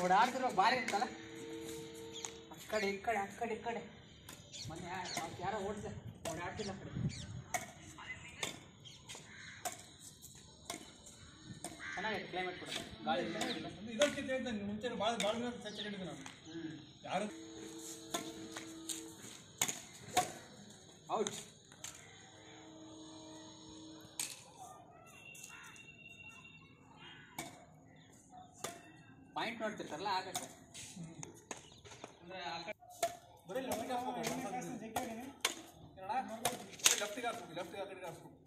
ಓಡಾಡ್ತಿರೋ ಬಾರಿ ಇರ್ತಲ್ಲ ಆ ಕಡೆ ಈ ಕಡೆ ಆ ಕಡೆ ಈ ಕಡೆ ಮೊನ್ನೆ ಯಾ- ಯಾರೋ ಓಡಿಸ ಓಡಾಡ್ತಿಲ್ಲ ಆ ಕಡೆ ಚೆನ್ನಾಗಿದೆ ಕ್ಲೈಮೇಟ್ ಕೂಡ ಗಾಳಿ ಇಲ್ಲ ಏನಿಲ್ಲ. ಇದಕ್ಕೆ ಹೇಳ್ತಾನೆ ಮುಂಚೆ ಭಾಳ ಭಾಳ ದಿನ ಚರ್ಚೆ ಹೇಳಿದ್ದೆ ನಾನು ಹ್ಮ್ ಯಾರು ಔಟ್ ಪಾಯಿಂಟ್ ನೋಡ್ತಿರ್ತಾರಲ್ಲ ಆಗತ್ತೆ ಅಂದ್ರೆ ಆ ಕಡೆ ಬರೀ ಲೆಫ್ಟಿಗೆ ಹಾಕ್ಬೇಕು ಲೆಫ್ಟಿಗೆ ಹಾಕ್ಬೇಕು ಲೆಫ್ಟಿಗೆ ಆ ಕಡೆ ಹಾಕ್ಬೇಕು